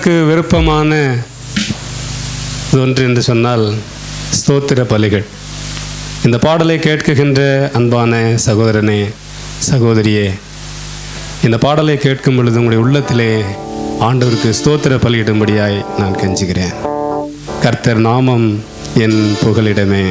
ஆண்டவருக்கு விருப்பமான ஒன்று என்று சொன்னால் ஸ்தோத்திர பலிகள் இந்த பாடலை கேட்குகின்ற அன்பான சகோதரனே சகோதரியே இந்த பாடலை கேட்கும் பொழுது உங்களுடைய உள்ளத்திலே ஆண்டவருக்கு ஸ்தோத்திர பலியிடும்படியாய் நான் கெஞ்சுகிறேன் கர்த்தர் நாமம் என் புகலிடமே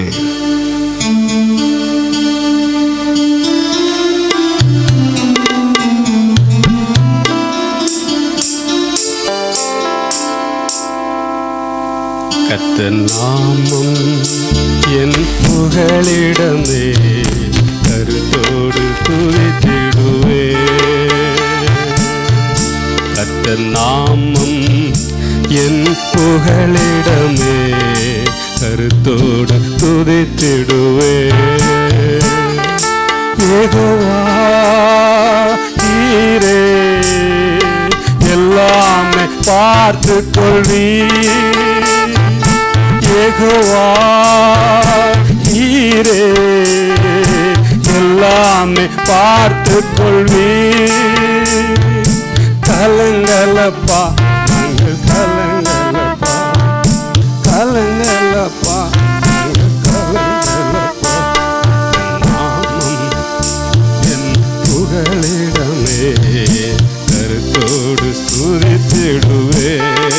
கர்த்தர் நாமம் என் புகலிடமே கருத்தோடு துதித்திடுவே கர்த்தர் நாமம் என் புகலிடமே கருத்தோடு துதித்திடுவே யெகோவா ஈரே எல்லாமே பார்த்து கொள்வீ யெகோவா ஈரே எல்லாமே பார்த்து கொள்வீ கலங்கலப்பா நாங்கள் கலங்கலப்பா கலங்கலப்பா நாங்கள் கலங்கலப்பா நாமம் என் புகழிடமே கருத்தோடு ஸ்துதித்திடுவே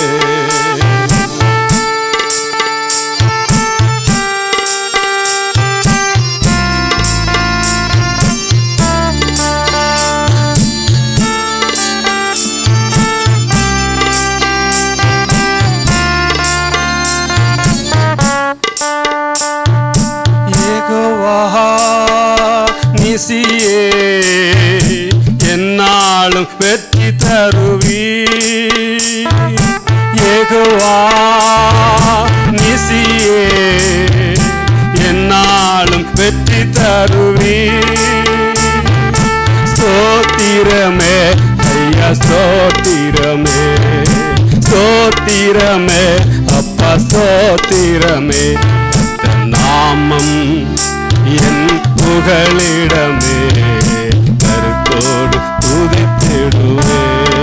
யெகோவா நிசியே என்னாலும் வெற்றி தருவி யெகோவா நிசியே என்னாலும் வெற்றி தருவி ஸ்தோத்திரமே ஐயா ஸ்தோத்திரமே ஸ்தோத்திரமே அப்பா ஸ்தோத்திரமே கர்த்தர் நாமம் என் புகழிடமே கருத்தோடு துதித்திடுவே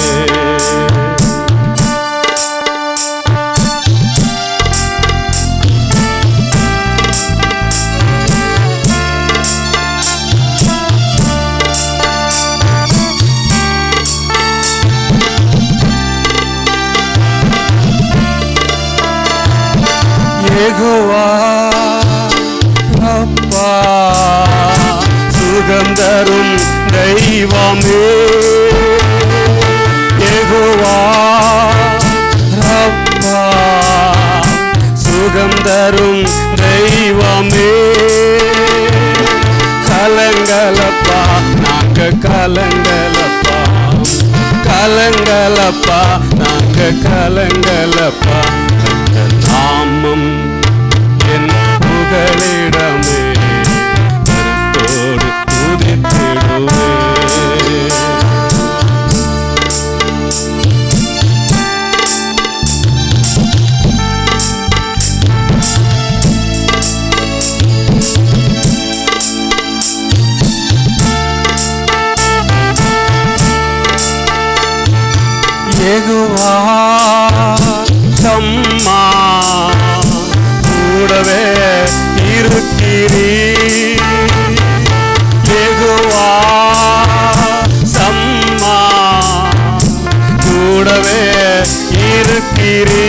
யெகோவா அப்பா சுகம் தரும் தெய்வமே யெகோவா அப்பா சுகம் தரும் தெய்வமே கலங்கலப்பா நாங்க கலங்கலப்பா கலங்கலப்பா நாங்க கலங்கலப்பா அந்த நாமம் என் புகழிடமே கருத்தோடு துதித்திடுவே யெகோவா சம்மா கூடவே இருக்கிறீ யெகோவா சம்மா கூடவே இருக்கிறீ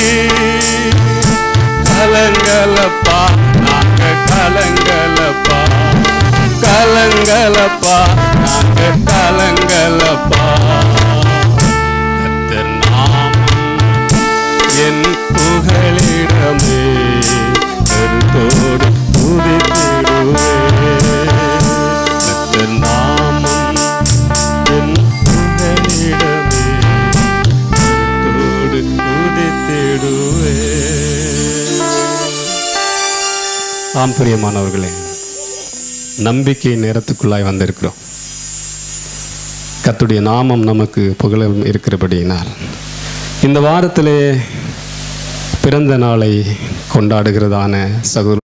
கலங்கலப்பா நாங்க கலங்கலப்பா கலங்கலப்பா நாங்க கலங்கலப்பா கர்த்தர் நாமம் என் புகழிடமே கருத்தோடு துதித்திடுவே கர்த்தர் நாமம் என் புகழிடமே கருத்தோடு துதித்திடுவே ஆம் பிரியமானவர்களே நம்பிக்கை நேரத்துக்குள்ளாய் வந்திருக்கிறோம் கர்த்தருடைய நாமம் நமக்கு புகழும் இருக்கிறபடியினால் இந்த வாரத்திலே பிறந்த நாளை கொண்டாடுகிறதான சகோ